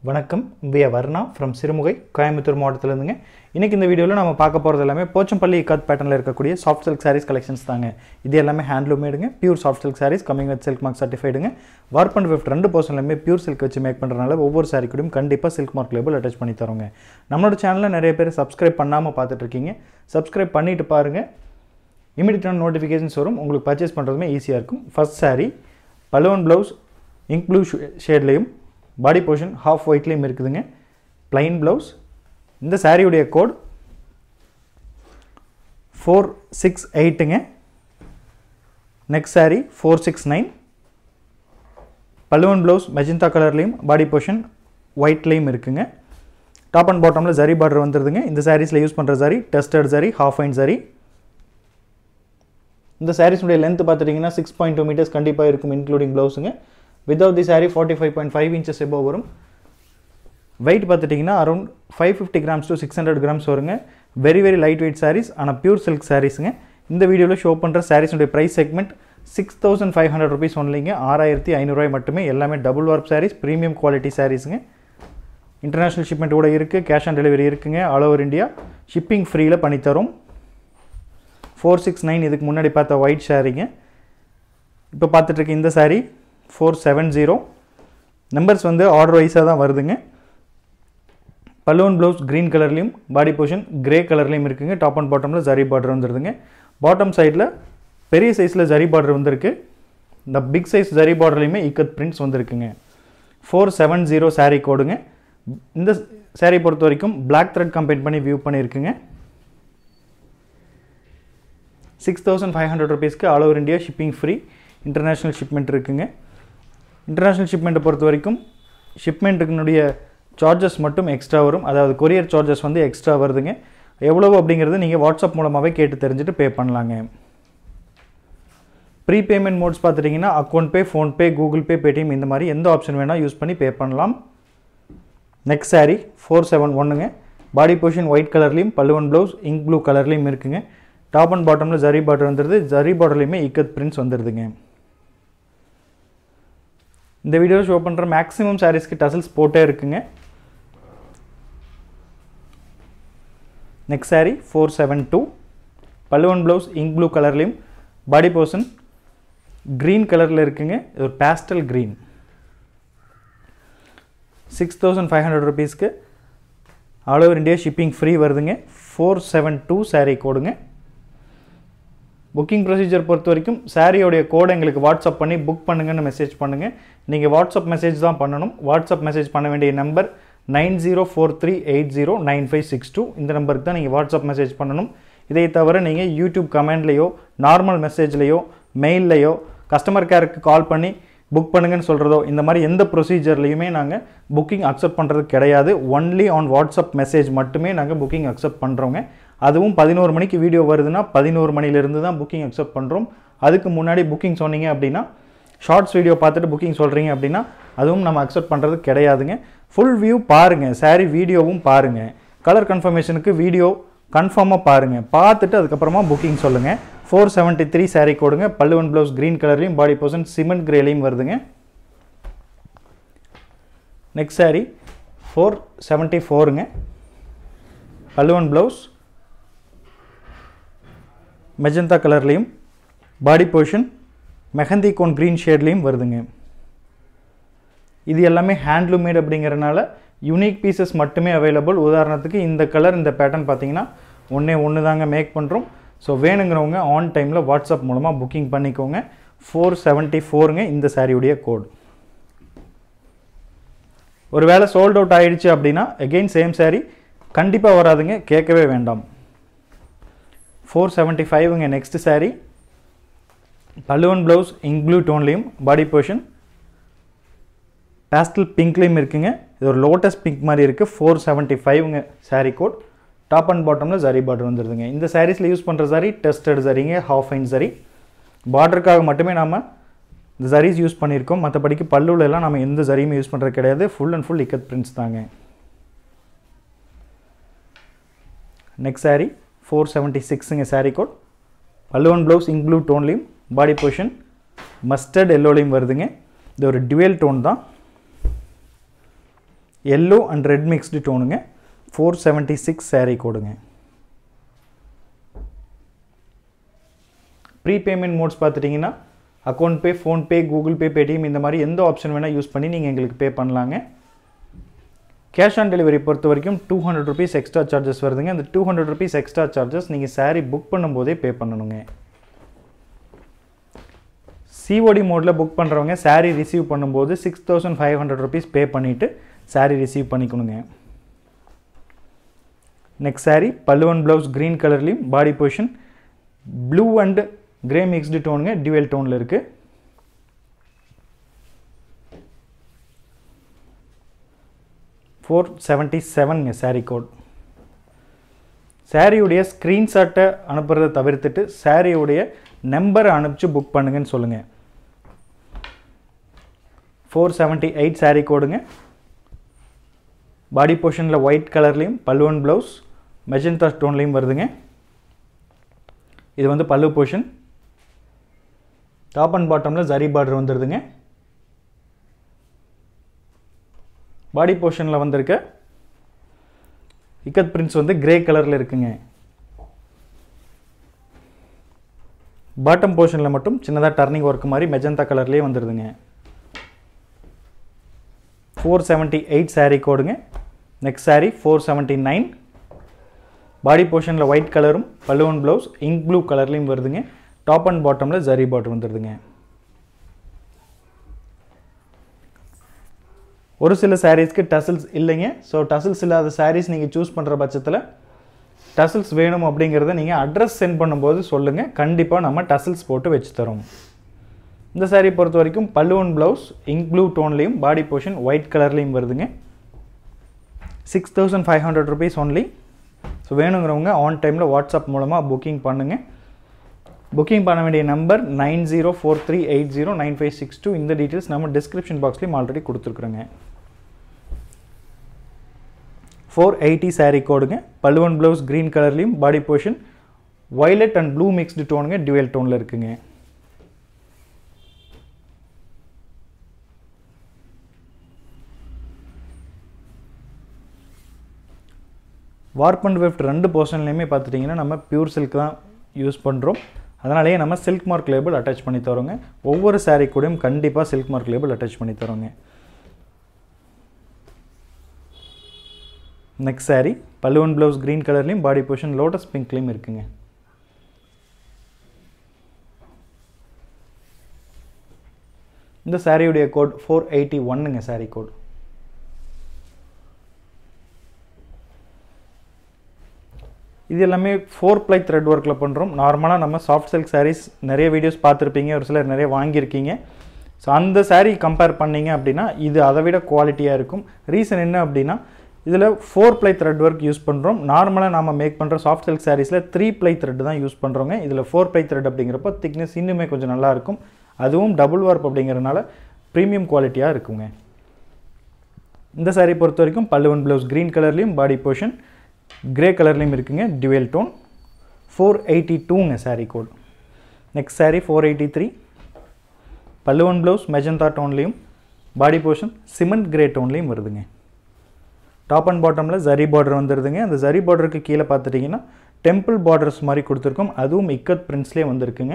வணக்கம் விய வர்ணா ஃப்ரம் சிறுமுகை கோயம்புத்தூர் மாவட்டத்திலேருந்துங்க இன்றைக்கி இந்த வீடியோவில் நம்ம பார்க்க போகிறது எல்லாமே போச்சம்பள்ளி இக்காத் பேட்டர்னில் இருக்கக்கூடிய சாஃப்ட் சில்க் சாரீஸ் கலெக்ஷன்ஸ் தாங்க இது எல்லாமே ஹேண்ட்லூம் மேடுங்க pure soft silk sarees coming with silk mark சர்டிஃபைடுங்க வார்ப் அண்ட் ஃபிஃப்ட் ரெண்டு பர்சன்ட்லையுமே பியூர் சில்க் வச்சு மேக் பண்ணுறதுனால ஒவ்வொரு சாரீ கூடயும் கண்டிப்பாக சில்க் மார்க் லேபிள் அட்டாச் பண்ணி தரோங்க நம்மளோட சேனலில் நிறைய பேர் சப்ஸ்கிரைப் பண்ணாமல் பார்த்துட்டு இருக்கீங்க சப்ஸ்கிரைப் பண்ணிட்டு பாருங்கள் இமீடியட்டான நோட்டிஃபிகேஷன்ஸ் வரும் உங்களுக்கு பர்ச்சேஸ் பண்ணுறதுமே ஈஸியாக இருக்கும் ஃபர்ஸ்ட் saree பலூன் ப்ளவுஸ் இங்க் ப்ளூ ஷேட்லேயும் பாடி போர்ஷன் ஹாஃப் ஒயிட்லேயும் இருக்குதுங்க plain ப்ளவுஸ் இந்த சாரியுடைய கோட் ஃபோர் சிக்ஸ் எயிட்டுங்க next saree four six nine பல்லுவன் ப்ளவுஸ் மெஜந்தா கலர்லேயும் பாடி போர்ஷன் ஒயிட்லேயும் இருக்குங்க டாப் அண்ட் பாட்டமில் ஜரி பார்டர் வந்துடுதுங்க இந்த சாரீஸில் யூஸ் பண்ணுற zari tested zari half fine zari இந்த சாரீஸுடைய லென்த் பார்த்துட்டிங்கன்னா சிக்ஸ் பாயிண்ட் டூ மீட்டர்ஸ் கண்டிப்பாக இருக்கும் இன்க்ளூடிங் ப்ளவுஸுங்க without the saree forty five point five inches எபோ வரும் வெயிட் பார்த்துட்டிங்கன்னா around five fifty grams to six hundred grams வருங்க very very light weight sarees ஆனால் பியூர் சில்க் சாரீஸுங்க இந்த வீடியோவில் ஷோ பண்ணுற சாரீஸுடைய price segment six thousand five hundred rupees ஒன்லிங்க ஆறாயிரத்தி ஐநூறுரூவாய் மட்டுமே எல்லாமே double warp sarees premium quality சாரீஸுங்க இன்டர்நேஷ்னல் ஷிப்மெண்ட் கூட இருக்குது கேஷ் ஆன் டெலிவரி இருக்குங்க ஆல் ஓவர் இந்தியா ஷிப்பிங் ஃப்ரீயில் பண்ணித்தரோம் ஃபோர் சிக்ஸ் நைன் இதுக்கு முன்னாடி பார்த்த ஒயிட் ஷாரிங்க இப்போ பார்த்துட்ருக்க இந்த saree four seven zero numbers வந்து ஆர்டர் வைஸாக தான் வருதுங்க பலூன் ப்ளவுஸ் க்ரீன் கலர்லேயும் பாடி போர்ஷன் கிரே கலர்லேயும் இருக்குங்க டாப் அண்ட் பாட்டமில் ஜரி பார்டர் வந்துருதுங்க பாட்டம் சைடில் பெரிய சைஸில் ஜரி பார்டர் வந்திருக்கு இந்த பிக் சைஸ் ஜரி பார்டர்லையுமே இக்கத் பிரிண்ட்ஸ் வந்திருக்குங்க ஃபோர் செவன் ஜீரோ சாரீ கோடுங்க இந்த சாரீ பொறுத்த வரைக்கும் பிளாக் த்ரெட் கம்பைன் பண்ணி வியூ பண்ணியிருக்குங்க சிக்ஸ் தௌசண்ட் ஃபைவ் ஹண்ட்ரட் ருபீஸ்க்கு all over India shipping free international shipment இருக்குங்க இன்டர்நேஷ்னல் ஷிப்மெண்ட்டை பொறுத்த வரைக்கும் ஷிப்மெண்ட்டுக்குனுடைய சார்ஜஸ் மட்டும் எக்ஸ்ட்ரா வரும் அதாவது கொரியர் சார்ஜஸ் வந்து எக்ஸ்ட்ரா வருதுங்க எவ்வளவு அப்படிங்கிறது நீங்கள் வாட்ஸ்அப் மூலமாகவே கேட்டு தெரிஞ்சுட்டு பே பண்ணலாங்க ப்ரீ பேமெண்ட் மோட்ஸ் பார்த்துட்டிங்கன்னா account pay PhonePe Google Pay Paytm இந்த மாதிரி எந்த ஆப்ஷன் வேணால் யூஸ் பண்ணி பே பண்ணலாம் நெக்ஸ்ட் சாரீ ஃபோர் செவன் ஒன்றுங்க பாடி பொசிஷன் ஒயிட் கலர்லேயும் பல்லுவன் ப்ளவுஸ் இங்க் ப்ளூ கலர்லேயும் இருக்குங்க டாப் அண்ட் பாட்டமில் ஜரி பார்டர் வந்துடுது ஜரி பார்டர்லையுமே இக்கத் பிரிண்ட்ஸ் வந்துடுதுங்க இந்த வீடியோ ஷோ பண்ணுற மேக்ஸிமம் சாரீஸ்க்கு டசல்ஸ் போட்டே இருக்குங்க next saree four seven two பல்லுவன் ப்ளவுஸ் இங்க் ப்ளூ கலர்லேயும் பாடி போர்ஷன் க்ரீன் கலரில் இருக்குங்க இது ஒரு pastel green six thousand five hundred ருபீஸ்க்கு all over India shipping free வருதுங்க ஃபோர் செவன் டூ சாரீ கோடுங்க புக்கிங் ப்ரொசீஜர் பொறுத்த வரைக்கும் சாரியோடைய கோடை எங்களுக்கு வாட்ஸ்அப் பண்ணி புக் பண்ணுங்கன்னு மெசேஜ் பண்ணுங்கள் நீங்கள் வாட்ஸ்அப் மெசேஜ் தான் பண்ணணும் வாட்ஸ்அப் மெசேஜ் பண்ண வேண்டிய number nine zero four three eight zero nine five six two இந்த நம்பருக்கு தான் நீங்கள் வாட்ஸ்அப் மெசேஜ் பண்ணணும் இதை தவிர நீங்கள் யூடியூப் கமெண்ட்லேயோ நார்மல் மெசேஜ்லேயோ மெயில்லையோ கஸ்டமர் கேருக்கு கால் பண்ணி புக் பண்ணுங்கன்னு சொல்கிறதோ இந்த மாதிரி எந்த ப்ரொசீஜர்லையுமே நாங்கள் புக்கிங் அக்செப்ட் பண்ணுறது கிடையாது ஒன்லி ஆன் வாட்ஸ்அப் மெசேஜ் மட்டுமே நாங்கள் புக்கிங் அக்செப்ட் பண்ணுறோங்க அதுவும் பதினோரு மணிக்கு வீடியோ வருதுன்னா பதினோரு மணிலேருந்து தான் புக்கிங் அக்செப்ட் பண்ணுறோம் அதுக்கு முன்னாடி புக்கிங் சொன்னீங்க அப்படின்னா ஷார்ட்ஸ் வீடியோ பார்த்துட்டு புக்கிங் சொல்கிறீங்க அப்படின்னா அதுவும் நம்ம அக்செப்ட் பண்ணுறது கிடையாதுங்க ஃபுல் வியூ பாருங்கள் சாரீ வீடியோவும் பாருங்கள் கலர் கன்ஃபர்மேஷனுக்கு வீடியோ கன்ஃபார்மாக பாருங்கள் பார்த்துட்டு அதுக்கப்புறமா புக்கிங் சொல்லுங்கள் ஃபோர் செவன்ட்டி த்ரீ சாரீ கொடுங்க பல்லுவன் ப்ளவுஸ் க்ரீன் கலர்லையும் பாடி போர்ஷன் சிமெண்ட் கிரேலையும் வருதுங்க நெக்ஸ்ட் சாரீ ஃபோர் செவன்ட்டி ஃபோருங்க பல்லுவன் ப்ளவுஸ் மெஜந்தா கலர்லேயும் body portion mehndi cone green ஷேட்லேயும் வருதுங்க இது எல்லாமே ஹேண்ட்லூம் மேட் அப்படிங்கிறனால யூனிக் பீசஸ் மட்டுமே அவைலபிள் உதாரணத்துக்கு இந்த கலர் இந்த பேட்டர்ன் பார்த்தீங்கன்னா ஒன்றே ஒன்று தாங்க மேக் பண்ணுறோம் ஸோ வேணுங்கிறவங்க ஆன் டைமில் வாட்ஸ்அப் மூலமாக புக்கிங் பண்ணிக்கோங்க ஃபோர் செவன்ட்டி ஃபோருங்க இந்த சாரியுடைய கோட் ஒரு வேளை சோல்ட் அவுட் ஆகிடுச்சு அப்படின்னா எகெயின் சேம் சாரீ கண்டிப்பாக வராதுங்க கேட்கவே வேண்டாம் ஃபோர் செவன்ட்டி ஃபைவ்ங்க நெக்ஸ்ட் சாரீ பல்லுவன் ப்ளவுஸ் இங்க் ப்ளூ டோன்லேயும் பாடி போர்ஷன் பேஸ்டல் பிங்க்லேயும் இருக்குங்க இது ஒரு லோட்டஸ் பிங்க் மாதிரி இருக்குது ஃபோர் செவன்ட்டி ஃபைவ்ங்க சாரீ கோட் டாப் அண்ட் பாட்டமில் ஜரி பார்டர் வந்துடுதுங்க இந்த சாரீஸில் யூஸ் பண்ணுற சாரி டெஸ்டட் சரிங்க ஹாஃப் ஐன் சரி பார்டருக்காக மட்டுமே நாம் இந்த சாரீஸ் யூஸ் பண்ணியிருக்கோம் மற்றபடிக்கு பல்லுவில் எல்லாம் நம்ம எந்த சரியுமே யூஸ் பண்ணுறது கிடையாது full and full ikat prints தாங்க நெக்ஸ்ட் சாரீ ஃபோர் செவன்ட்டி சிக்ஸுங்க சாரீ கோட் பல்லுவன் ப்ளவுஸ் இங்க் ப்ளூ டோன்லேயும் பாடி பொசிஷன் மஸ்டர்ட் எல்லோலையும் வருதுங்க இது ஒரு டுவெல் டோன் தான் எல்லோ அண்ட் ரெட் மிக்ஸ்டு டோனுங்க ஃபோர் செவன்ட்டி சிக்ஸ் saree கோடுங்க ப்ரீபேமெண்ட் மோட்ஸ் பார்த்துட்டிங்கன்னா account pay PhonePe Google Pay Paytm இந்த மாதிரி எந்த ஆப்ஷன் வேணால் யூஸ் பண்ணி நீங்கள் எங்களுக்கு பே பண்ணலாங்க கேஷ் ஆன் டெலிவரி பொறுத்த வரைக்கும் two hundred rupees extra charges வருதுங்க அந்த two hundred rupees extra charges நீங்கள் saree புக் பண்ணும்போதே பே பண்ணணுங்க சிஓடி மோடில் புக் பண்ணுறவங்க saree ரிசீவ் பண்ணும்போது six thousand five hundred rupees pay பண்ணிவிட்டு saree ரிசீவ் பண்ணிக்கணுங்க நெக்ஸ்ட் saree பல்லுவன் ப்ளவுஸ் க்ரீன் கலர்லேயும் body position blue and grey mixed டோனுங்க டியூவல் டோனில் இருக்குது ஃபோர் செவன்ட்டி செவனுங்க saree கோட் சாரியுடைய ஸ்க்ரீன்ஷாட்டை அனுப்புறதை தவிர்த்துட்டு சாரியுடைய நம்பரை அனுப்பிச்சு புக் பண்ணுங்கன்னு சொல்லுங்கள் ஃபோர் செவன்ட்டி எயிட் saree கோடுங்க பாடி போர்ஷனில் ஒயிட் கலர்லேயும் பல்லுவன் ப்ளவுஸ் மெஜந்தா டோன்லேயும் வருதுங்க இது வந்து பல்லு போர்ஷன் டாப் அண்ட் பாட்டமில் ஜரி பார்டர் வந்துடுதுங்க பாடி போர்ஷனில் வந்திருக்க இக்கத் பிரிண்ட்ஸ் வந்து கிரே கலரில் இருக்குங்க பாட்டம் போர்ஷனில் மட்டும் சின்னதாக டர்னிங் ஒர்க் மாதிரி மெஜந்தா கலர்லேயே வந்துடுதுங்க ஃபோர் செவன்ட்டி எயிட் saree கோடுங்க next saree four seventy nine body போர்ஷனில் ஒயிட் கலரும் பல்லுவன் ப்ளவுஸ் இங்க் ப்ளூ கலர்லேயும் வருதுங்க டாப் அண்ட் பாட்டமில் ஜரி பார்டர் வந்துடுதுங்க ஒரு சில சாரீஸ்க்கு டசல்ஸ் இல்லைங்க ஸோ டசல்ஸ் இல்லாத சாரீஸ் நீங்கள் சூஸ் பண்ணுற பட்சத்தில் டசல்ஸ் வேணும் அப்படிங்கிறத நீங்கள் அட்ரஸ் சென்ட் பண்ணும்போது சொல்லுங்கள் கண்டிப்பாக நம்ம டசல்ஸ் போட்டு வச்சு தரோம் இந்த saree பொறுத்த வரைக்கும் பல்லுவன் ப்ளவுஸ் இங்க் ப்ளூ டோன்லேயும் பாடி போர்ஷன் ஒயிட் கலர்லேயும் வருதுங்க six thousand five hundred rupees only so வேணுங்கிறவங்க ஆன் டைமில் வாட்ஸ்அப் மூலமாக புக்கிங் பண்ணுங்கள் புக்கிங் பண்ண வேண்டிய number nine zero four three eight zero nine five six two இந்த டீட்டெயில்ஸ் நம்ம டிஸ்கிரிப்ஷன் பாக்ஸ்லேயும் ஆல்ரெடி கொடுத்துருக்குறோங்க ஃபோர் எயிட்டி saree கோடுங்க பல்லுவன் ப்ளவுஸ் க்ரீன் கலர்லேயும் body portion violet and blue mixed டோனுங்க டியூவல் டோனில் இருக்குங்க வார்ப் அண்ட் வெஃப்ட் ரெண்டு போர்ஷன்லையுமே பார்த்துட்டிங்கன்னா நம்ம பியூர் சில்க் தான் யூஸ் பண்ணுறோம் அதனாலேயே நம்ம சில்க் மார்க் லேபிள் அட்டாச் பண்ணி தரோங்க ஒவ்வொரு saree கூடயும் கண்டிப்பாக சில்க் மார்க் லேபிள் அட்டாச் பண்ணி தரோங்க நெக்ஸ்ட் saree பல்லுவன் ப்ளவுஸ் க்ரீன் கலர்லேயும் பாடி போர்ஷன் லோட்டஸ் பிங்க்லேயும் இருக்குங்க இந்த சாரியுடைய கோட் ஃபோர் எயிட்டி ஒன்னுங்க saree கோட் இது எல்லாமே ஃபோர் ப்ளை த்ரெட் ஒர்க்கில் பண்ணுறோம் நார்மலாக நம்ம சாஃப்ட் சில்க் சாரீஸ் நிறைய வீடியோஸ் பார்த்துருப்பீங்க ஒரு சிலர் நிறைய வாங்கியிருக்கீங்க ஸோ அந்த saree கம்பேர் பண்ணீங்க அப்படின்னா இது அதை விட குவாலிட்டியாக இருக்கும் ரீசன் என்ன அப்படின்னா இதில் four ply thread work use பண்ணுறோம் நார்மலாக நம்ம மேக் பண்ணுற சாஃப்ட் சில்க் சாரீஸில் த்ரீ ப்ளை த்ரெட் தான் யூஸ் பண்ணுறோங்க இதில் ஃபோர் ப்ளை த்ரெட் அப்படிங்கிறப்போ திக்னஸ் இன்னுமே கொஞ்சம் நல்லா இருக்கும் அதுவும் டபுள் வார்ப் அப்படிங்கிறனால ப்ரீமியம் குவாலிட்டியாக இருக்குங்க இந்த saree பொறுத்த வரைக்கும் பல்லுவன் ப்ளவுஸ் க்ரீன் கலர்லேயும் பாடி போர்ஷன் கிரே கலர்லேயும் இருக்குங்க டியூவல் டோன் ஃபோர் எயிட்டி டூங்க saree code next saree four eighty three பல்லுவன் ப்ளவுஸ் மெஜந்தா டோன்லேயும் பாடி போர்ஷன் சிமெண்ட் கிரே டோன்லேயும் வருதுங்க டாப் அண்ட் பாட்டமில் ஜரி பார்டர் வந்துடுதுங்க அந்த ஜரி பார்டருக்கு கீழே பார்த்துட்டிங்கன்னா டெம்பிள் பார்டர்ஸ் மாதிரி கொடுத்துருக்கோம் அதுவும் இக்கத் பிரிண்ட்ஸ்லேயே வந்திருக்குங்க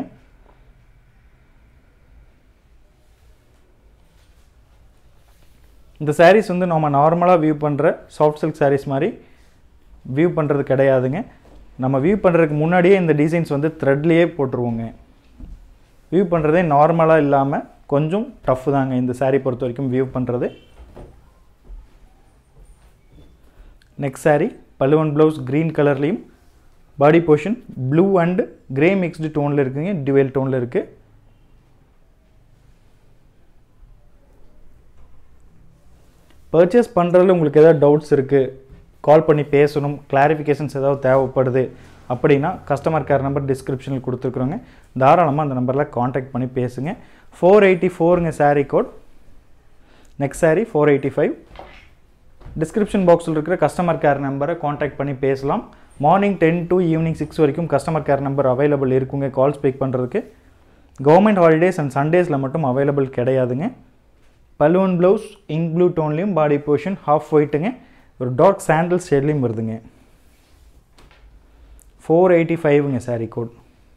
இந்த sarees வந்து நம்ம நார்மலாக வியூ பண்ணுற சாஃப்ட் சில்க் sarees மாதிரி வியூ பண்ணுறது கிடையாதுங்க நம்ம வியூ பண்ணுறதுக்கு முன்னாடியே இந்த டிசைன்ஸ் வந்து த்ரெட்லேயே போட்டுருவோங்க வியூ பண்ணுறதே நார்மலாக இல்லாமல் கொஞ்சம் டஃப் தாங்க இந்த saree பொறுத்த வரைக்கும் வியூ பண்ணுறது நெக்ஸ்ட் saree பல்லுவன் ப்ளவுஸ் க்ரீன் கலர்லேயும் body portion blue and grey mixed டோனில் இருக்குங்க டியூவல் டோனில் இருக்குது பர்ச்சேஸ் பண்ணுறதுல உங்களுக்கு ஏதாவது டவுட்ஸ் இருக்குது கால் பண்ணி பேசணும் கிளாரிஃபிகேஷன்ஸ் ஏதாவது தேவைப்படுது அப்படின்னா கஸ்டமர் கேர் நம்பர் டிஸ்கிரிப்ஷனில் கொடுத்துருக்குறோங்க தாராளமாக அந்த நம்பரில் காண்டாக்ட் பண்ணி பேசுங்க ஃபோர் எயிட்டி ஃபோருங்க saree code next saree four eighty five description பாக்ஸில் இருக்கிற கஸ்டமர் கேர் நம்பரை காண்டாக்ட் பண்ணி பேசலாம் morning ten to evening six வரைக்கும் கஸ்டமர் கேர் நம்பர் அவைலபிள் இருக்குங்க கால் ஸ்பீக் பண்ணுறதுக்கு கவர்மெண்ட் ஹாலிடேஸ் அண்ட் சண்டேஸில் மட்டும் அவைலபிள் கிடையாதுங்க பலூன் ப்ளவுஸ் இங்க் ப்ளூ டோன்லேயும் பாடி போர்ஷன் ஹாஃப் ஒயிட்டுங்க ஒரு டார்க் சாண்டில் ஷேட்லேயும் வருதுங்க ஃபோர் எயிட்டி ஃபைவ்ங்க saree code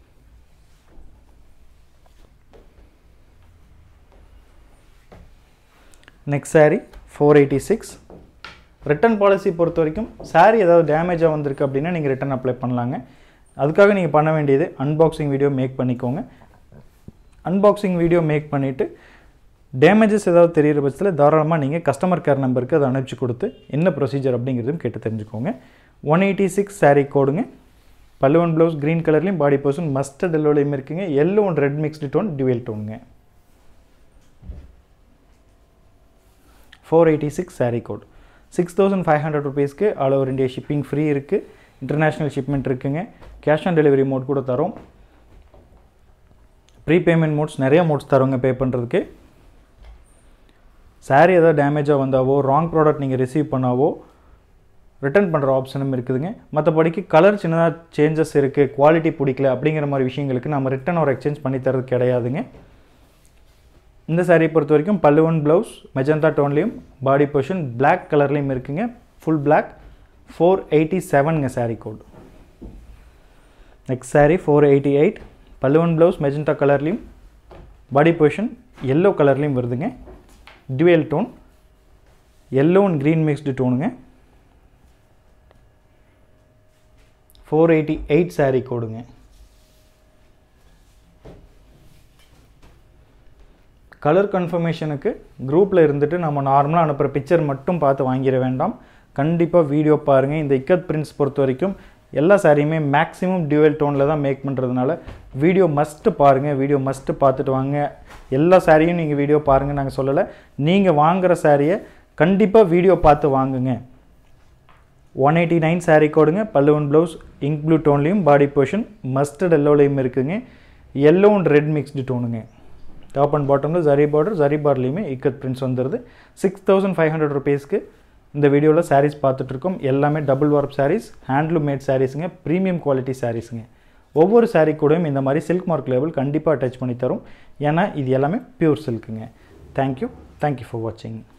next saree four eighty six return policy பொறுத்த வரைக்கும் சாரீ ஏதாவது டேமேஜாக வந்திருக்கு அப்படின்னா நீங்கள் ரிட்டன் அப்ளை பண்ணலாங்க அதுக்காக நீங்கள் பண்ண வேண்டியது அன்பாக்சிங் வீடியோ மேக் பண்ணிக்கோங்க அன்பாக்சிங் வீடியோ மேக் பண்ணிவிட்டு டேமேஜஸ் ஏதாவது தெரிகிற பட்சத்தில் தாராளமாக நீங்கள் கஸ்டமர் கேர் நம்பருக்கு அதை அனுப்பிச்சு கொடுத்து என்ன ப்ரொசீஜர் அப்படிங்கிறதும் கேட்டு தெரிஞ்சுக்கோங்க ஒன் எயிட்டி சிக்ஸ் சாரீ கோடுங்க பல்லுவன் ப்ளவுஸ் க்ரீன் கலர்லேயும் பாடி பர்சன் மஸ்டர்ட் எல்லோலையும் இருக்குங்க yellow and red mixed tone dual டோனுங்க four eighty six saree code six thousand five hundred ருபீஸ்க்கு all over India shipping free இருக்குது இன்டர்நேஷ்னல் ஷிப்மெண்ட் இருக்குங்க கேஷ் ஆன் டெலிவரி மோட் கூட தரோம் ப்ரீபேமெண்ட் மோட்ஸ் நிறைய மோட்ஸ் தரோங்க பே பண்ணுறதுக்கு சாரீ ஏதாவது டேமேஜாக வந்தாவோ ராங் ப்ராடக்ட் நீங்கள் ரிசீவ் பண்ணாவோ ரிட்டர்ன் பண்ணுற ஆப்ஷனும் இருக்குதுங்க மற்றபடிக்கு கலர் சின்னதாக சேஞ்சஸ் இருக்குது குவாலிட்டி பிடிக்கல அப்படிங்கிற மாதிரி விஷயங்களுக்கு நம்ம ரிட்டன் ஒரு எக்ஸ்சேஞ்ச் பண்ணி தரது கிடையாதுங்க இந்த சாரீ பொறுத்த வரைக்கும் பல்லுவன் ப்ளவுஸ் மெஜந்தா டோன்லேயும் பாடி பொஷன் பிளாக் கலர்லேயும் இருக்குங்க ஃபுல் பிளாக் ஃபோர் எயிட்டி செவனுங்க saree code next saree four eighty eight பல்லுவன் ப்ளவுஸ் மெஜந்தா கலர்லேயும் பாடி பொஷன் எல்லோ கலர்லேயும் வருதுங்க dual tone yellow and green mixed டோனுங்க ஃபோர் எயிட்டி எயிட் சாரீ கோடுங்க கலர் கன்ஃபர்மேஷனுக்கு குரூப்பில் இருந்துட்டு நம்ம நார்மலாக அனுப்புகிற பிக்சர் மட்டும் பார்த்து வாங்கிட வேண்டாம் கண்டிப்பாக வீடியோ பாருங்கள் இந்த இக்கத் பிரிண்ட்ஸ் பொறுத்த வரைக்கும் எல்லா சாரியுமே மேக்ஸிமம் டியூவல் டோனில் தான் மேக் பண்ணுறதுனால வீடியோ மஸ்ட்டு பாருங்கள் வீடியோ மஸ்ட்டு பார்த்துட்டு வாங்க எல்லா சாரியும் நீங்கள் வீடியோ பாருங்கள் நாங்கள் சொல்லலை நீங்கள் வாங்குகிற சாரியை கண்டிப்பாக வீடியோ பார்த்து வாங்குங்க ஒன் எயிட்டி நைன் சாரீ கோடுங்க பல்லுவன் ப்ளவுஸ் இங்க் ப்ளூ டோன்லேயும் பாடி போர்ஷன் மஸ்டர்ட் எல்லோலையும் இருக்குங்க எல்லோ அண்ட் ரெட் மிக்ஸ்டு டோனுங்க டாப் அண்ட் பாட்டமில் ஜரி பார்டர் ஜரி பார்லேயுமே இக்கத் பிரிண்ட்ஸ் வந்துடுது சிக்ஸ் தௌசண்ட் ஃபைவ் ஹண்ட்ரட் ருபீஸ்க்கு இந்த வீடியோவில் சாரீஸ் பார்த்துட்ருக்கோம் எல்லாமே double warp sarees handloom made சாரீஸுங்க ப்ரீமியம் குவாலிட்டி சாரீஸுங்க ஒவ்வொரு சாரீ கூடயும் இந்த மாதிரி சில்க் மார்க் லேபிள் கண்டிப்பாக அட்டாச் பண்ணி தரும் ஏன்னா இது எல்லாமே பியூர் சில்க்குங்க தேங்க்யூ தேங்க்யூ ஃபார் வாட்சிங்